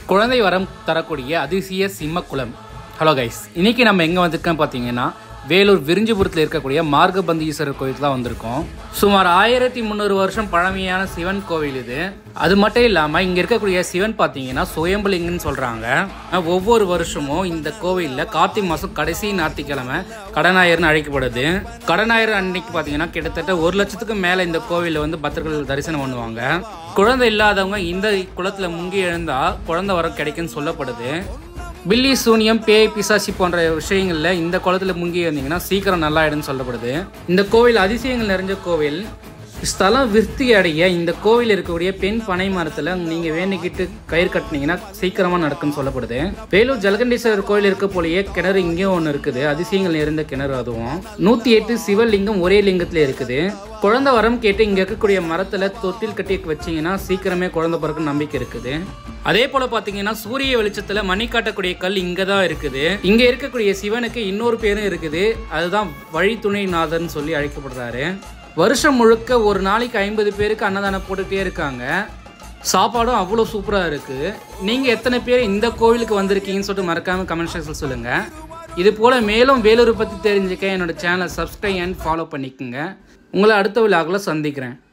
குழந்தை வரம் தரக்கூடிய அதிசய சிம்மக்குளம் ஹலோ கைஸ் இன்னைக்கு நம்ம எங்கே வந்திருக்கோம் பார்த்தீங்கன்னா வேலூர் விரிஞ்சிபுரத்தில் இருக்கக்கூடிய மார்கபந்தீஸ்வரர் கோயிலுக்கு தான் வந்திருக்கோம் சுமார் ஆயிரத்தி முந்நூறு வருஷம் பழமையான சிவன் கோவில் இது அது மட்டும் இல்லாமல் இங்கே இருக்கக்கூடிய சிவன் பார்த்தீங்கன்னா சுயம்பலிங்கன்னு சொல்கிறாங்க ஒவ்வொரு வருஷமும் இந்த கோவிலில் கார்த்திகை மாதம் கடைசி ஞாயிற்றுக்கிழமை கடநாயர்னு அழைக்கப்படுது கடநாயர் அன்னைக்கு பார்த்தீங்கன்னா கிட்டத்தட்ட ஒரு லட்சத்துக்கு மேலே இந்த கோவிலில் வந்து பக்தர்கள் தரிசனம் பண்ணுவாங்க குழந்தை இல்லாதவங்க இந்த குளத்தில் முங்கி எழுந்தால் குழந்தை வரம் கிடைக்குன்னு சொல்லப்படுது பில்லி சூனியம் பேய் பிசாசி போன்ற விஷயங்களில் இந்த குளத்துல முங்கி இருந்தீங்கன்னா சீக்கிரம் நல்லாயிடும்னு சொல்லப்படுது இந்த கோவில் அதிசயங்கள் நிறைஞ்ச கோவில் ஸ்தலம் விருத்தி அடைய இந்த கோவில் இருக்கக்கூடிய பெண் பனை மரத்துல நீங்க வேண்டிக்கிட்டு கயிறு கட்டினீங்கன்னா சீக்கிரமா நடக்கும்னு சொல்லப்படுது வேலூர் ஜலகண்டீஸ்வரர் கோயில் இருக்க போலயே கிணறு இங்கேயும் ஒன்று இருக்குது அதிசயங்கள் நிறைந்த கிணறு அதுவும் நூத்தி எட்டு சிவலிங்கம் ஒரே லிங்கத்துல இருக்குது குழந்தை வரம் கேட்டு இங்க இருக்கக்கூடிய மரத்துல தொட்டில் கட்டி வச்சீங்கன்னா சீக்கிரமே குழந்தை பிறக்க நம்பிக்கை இருக்குது அதே போல பாத்தீங்கன்னா சூரிய வெளிச்சத்துல மணி காட்டக்கூடிய கல் இங்க தான் இருக்குது இங்க இருக்கக்கூடிய சிவனுக்கு இன்னொரு பேரும் இருக்குது அதுதான் வழித்துணைநாதர்னு சொல்லி அழைக்கப்படுறாரு வருஷம் முழுக்க ஒரு நாளைக்கு ஐம்பது பேருக்கு அன்னதானம் போட்டுட்டே இருக்காங்க சாப்பாடும் அவ்வளோ சூப்பராக இருக்குது நீங்கள் எத்தனை பேர் இந்த கோவிலுக்கு வந்திருக்கீங்கன்னு சொல்லிட்டு மறக்காமல் கமெண்ட் செக்ஷன் சொல்லுங்கள் இது போல் மேலும் வேலூரை பற்றி தெரிஞ்சுக்க என்னோட சேனலை சப்ஸ்கிரைப் அண்ட் ஃபாலோ பண்ணிக்கோங்க உங்களை அடுத்த விழாவில் சந்திக்கிறேன்